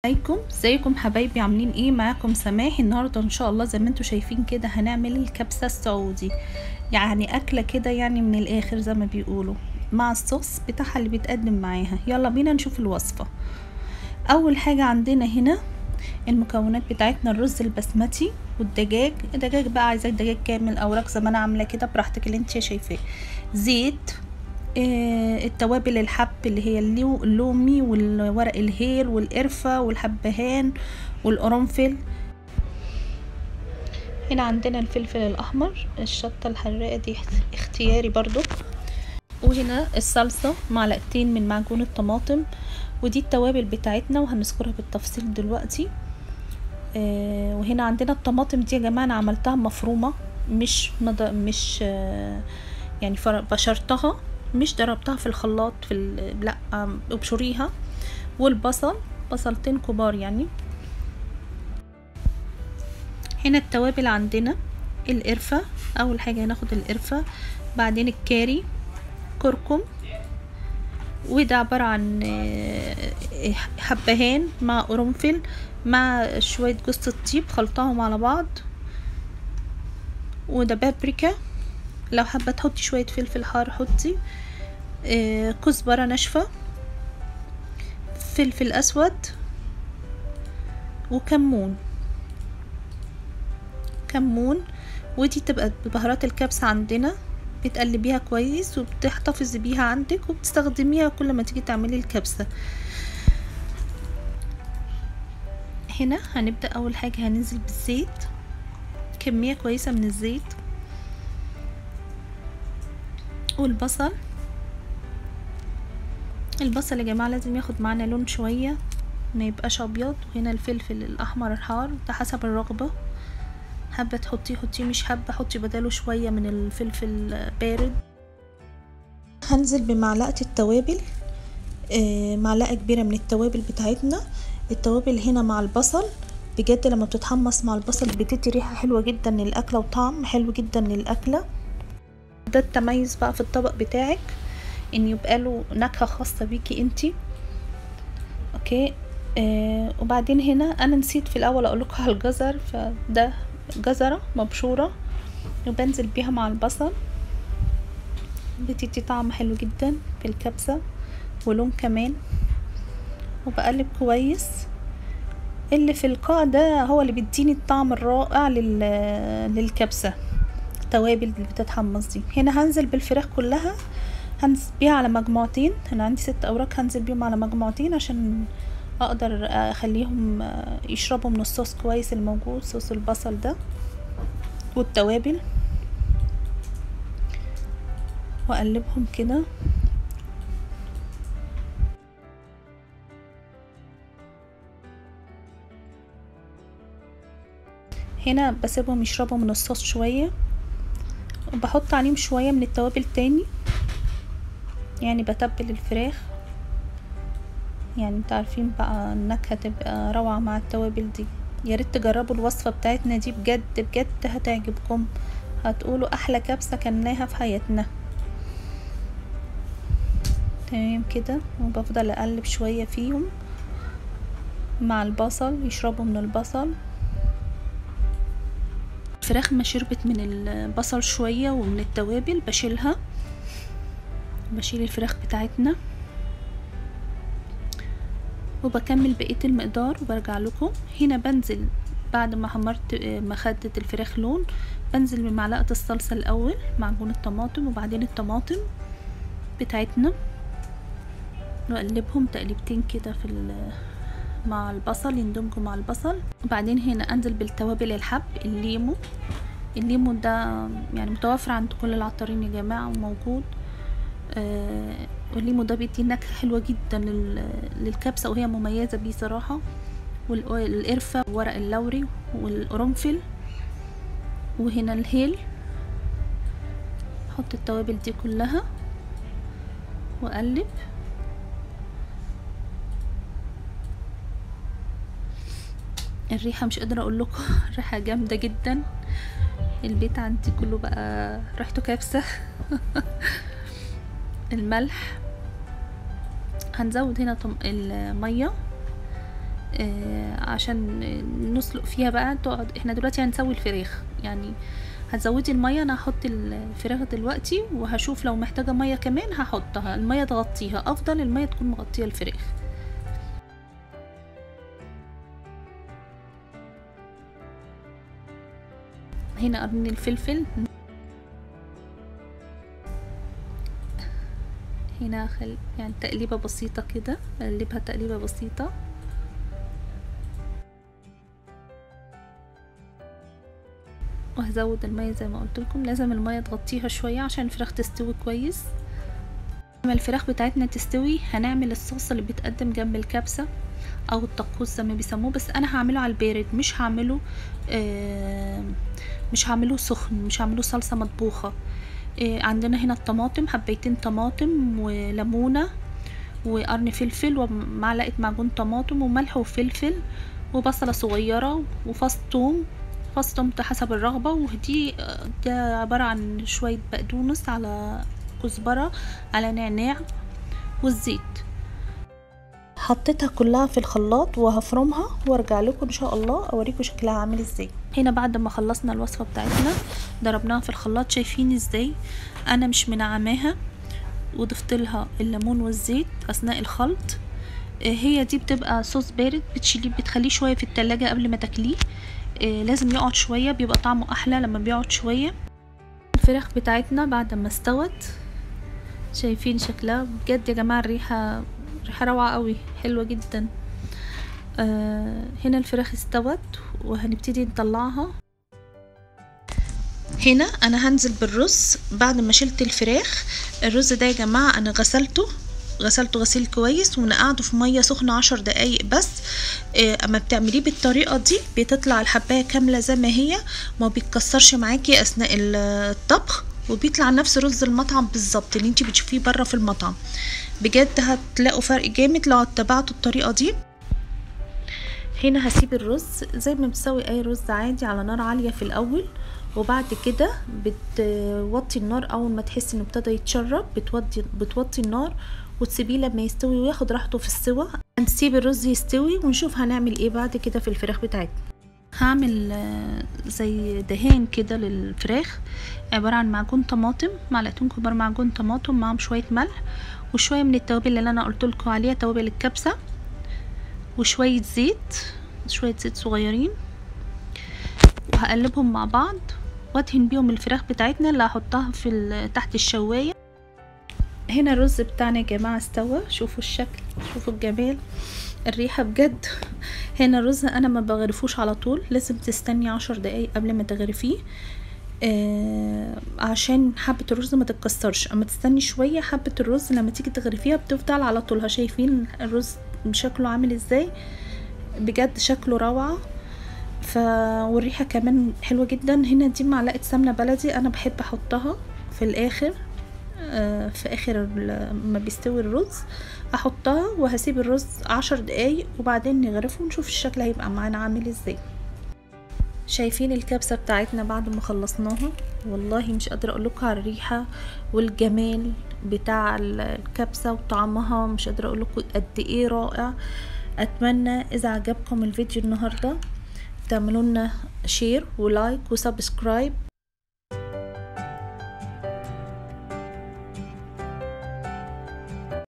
عليكم ازيكم حبايبي عاملين ايه معاكم سماح النهارده ان شاء الله زي ما انتم شايفين كده هنعمل الكبسه السعودي يعني اكله كده يعني من الاخر زي ما بيقولوا مع الصوص بتاعها اللي بيتقدم معاها يلا بينا نشوف الوصفه اول حاجه عندنا هنا المكونات بتاعتنا الرز البسمتي والدجاج الدجاج بقى عايزاه دجاج كامل او رق زي ما انا عامله كده براحتك اللي انت شايفاه زيت آه التوابل الحب اللي هي اللو اللومي والورق الهيل والقرفة والحبهان والقرنفل هنا عندنا الفلفل الأحمر الشطة الحراقة دي اختياري برضو وهنا الصلصة معلقتين من معجون الطماطم ودي التوابل بتاعتنا وهنذكرها بالتفصيل دلوقتي آه وهنا عندنا الطماطم دي يا جماعة أنا عملتها مفرومة مش مض... مش آه يعني بشرتها مش ضربتها في الخلاط في لا ابشريها والبصل بصلتين كبار يعني هنا التوابل عندنا القرفة اول حاجة هناخد القرفة بعدين الكاري كركم وده عبارة عن حبهان مع قرنفل مع شوية جوز الطيب خلطاهم على بعض وده بابريكا لو حابة تحطي شوية فلفل حار حطي آه كزبرة ناشفة فلفل أسود وكمون كمون ودي تبقى بهارات الكبسة عندنا بتقلبيها كويس وبتحتفظي بيها عندك وبتستخدميها كل ما تيجي تعملي الكبسة هنا هنبدأ أول حاجة هننزل بالزيت كمية كويسة من الزيت والبصل البصل يا جماعه لازم ياخد معانا لون شويه ما يبقاش ابيض وهنا الفلفل الاحمر الحار ده حسب الرغبه حابه تحطيه حطيه مش حابه حطي بداله شويه من الفلفل بارد هنزل بمعلقه التوابل آه معلقه كبيره من التوابل بتاعتنا التوابل هنا مع البصل بجد لما بتتحمص مع البصل بتدي ريحه حلوه جدا للاكله وطعم حلو جدا للاكله ده التميز بقى في الطبق بتاعك ان يبقى له نكهه خاصه بيكي انتي اوكي آه وبعدين هنا انا نسيت في الاول اقول لكم على الجزر فده جزره مبشوره وبنزل بيها مع البصل بتدي طعم حلو جدا في الكبسه ولون كمان وبقلب كويس اللي في القاع ده هو اللي بيديني الطعم الرائع للكبسه التوابل اللي بتتحمص دي هنا هنزل بالفراخ كلها هنزل بيها على مجموعتين انا عندي ست اوراق هنزل بيهم على مجموعتين عشان اقدر اخليهم يشربوا من الصوص كويس الموجود صوص البصل ده والتوابل واقلبهم كده هنا بسيبهم يشربوا من الصوص شويه وبحط عليهم شوية من التوابل تاني يعني بتبل الفراخ يعني انتوا عارفين بقى النكهة تبقى روعة مع التوابل دي يا ريت تجربوا الوصفة بتاعتنا دي بجد بجد هتعجبكم هتقولوا احلى كبسة كلناها في حياتنا تمام كده وبفضل اقلب شوية فيهم مع البصل يشربوا من البصل الفراخ ما شربت من البصل شوية ومن التوابل بشيلها بشيل الفراخ بتاعتنا وبكمل بقية المقدار وبرجع لكم هنا بنزل بعد ما حمرت ما خدت الفراخ لون بنزل بمعلقة الصلصة الأول معجون الطماطم وبعدين الطماطم بتاعتنا وأقلبهم تقليبتين كده في مع البصل يندمجوا مع البصل وبعدين هنا انزل بالتوابل الحب الليمو الليمو ده يعني متوفر عند كل العطارين يا جماعه وموجود آه والليمو ده بيدي نكهه حلوه جدا للكبسه وهي مميزه بيه صراحه والقرفه وورق اللوري والقرنفل وهنا الهيل احط التوابل دي كلها واقلب الريحة مش قادرة اقول لكم ريحة جامدة جدا البيت عندي كله بقى ريحته كبسة الملح هنزود هنا طم... المية آه عشان نسلق فيها بقى تقعد احنا دلوقتي هنسوي الفراخ يعني هتزودي المية انا هحط الفراخ دلوقتي وهشوف لو محتاجة مية كمان هحطها المية تغطيها افضل المية تكون مغطية الفراخ هنا قرن الفلفل هنا خل... يعني تقليبة بسيطة كده اقلبها تقليبة بسيطة وهزود المية زي ما قلت لكم لازم المية تغطيها شوية عشان الفراخ تستوي كويس لما الفراخ بتاعتنا تستوي هنعمل الصوص اللي بيتقدم جنب الكبسة او الطقوس زي ما بيسموه بس انا هعمله على البارد مش هعمله آه مش هعمله سخن مش هعمله صلصة مطبوخة آه عندنا هنا الطماطم حبيتين طماطم وليمونة وقرن فلفل ومعلقة معجون طماطم وملح وفلفل وبصلة صغيرة وفص توم فص توم حسب الرغبة ودي ده عبارة عن شوية بقدونس على كزبرة على نعناع والزيت حطيتها كلها في الخلاط وهفرمها وارجع لكم ان شاء الله اوريكم شكلها عامل ازاي هنا بعد ما خلصنا الوصفة بتاعتنا ضربناها في الخلاط شايفين ازاي انا مش منعماها وضفت لها الليمون والزيت اثناء الخلط هي دي بتبقى صوص بارد بتشيليه بتخليه شويه في التلاجة قبل ما تاكليه لازم يقعد شويه بيبقى طعمه احلى لما بيقعد شويه الفراخ بتاعتنا بعد ما استوت شايفين شكلها بجد يا جماعه الريحه ريحه روعه قوي حلوه جدا آه هنا الفراخ استوت وهنبتدي نطلعها هنا انا هنزل بالرز بعد ما شلت الفراخ الرز ده يا جماعه انا غسلته غسلته غسيل كويس ونقعته في ميه سخنه عشر دقايق بس إيه اما بتعمليه بالطريقه دي بتطلع الحبايه كامله زي ما هي ما بيتكسرش معاكي اثناء الطبخ وبيطلع نفس رز المطعم بالظبط اللي انتي بتشوفيه بره في المطعم بجد هتلاقوا فرق جامد لو اتبعتوا الطريقه دي هنا هسيب الرز زي ما بتسوي اي رز عادي على نار عاليه في الاول وبعد كده بتوطي النار اول ما تحسي انه ابتدى يتشرب بتوطي بتوطي النار وتسيبيه لما يستوي وياخد راحته في السوا هنسيب الرز يستوي ونشوف هنعمل ايه بعد كده في الفراخ بتاعتنا هعمل زي دهان كده للفراخ عبارة عن معجون طماطم معلقتين كبار معجون طماطم معاهم شوية ملح وشوية من التوابل اللي انا قلت لكم عليها توابل الكبسة وشوية زيت شوية زيت صغيرين وهقلبهم مع بعض وادهن بيهم الفراخ بتاعتنا اللي هحطها في تحت الشواية هنا الرز بتاعنا يا جماعة استوى شوفوا الشكل شوفوا الجمال الريحة بجد هنا الرز انا ما بغرفوش على طول لازم تستني عشر دقايق قبل ما تغرفيه آه عشان حبة الرز ما تتكسرش اما تستني شوية حبة الرز لما تيجي تغرفيها بتفضل على طولها شايفين الرز شكله عامل ازاي بجد شكله روعة ف والريحة كمان حلوة جدا هنا دي معلقة سمنة بلدي انا بحب احطها في الاخر في اخر ما بيستوي الرز احطها وهسيب الرز عشر دقايق وبعدين نغرفه ونشوف الشكل هيبقى معانا عامل ازاي شايفين الكبسة بتاعتنا بعد ما خلصناها والله مش قادرة اقولكوا على الريحة والجمال بتاع الكبسة وطعمها مش قادرة اقولكوا قد ايه رائع اتمنى اذا عجبكم الفيديو النهاردة تعملوا لنا شير ولايك وسبسكرايب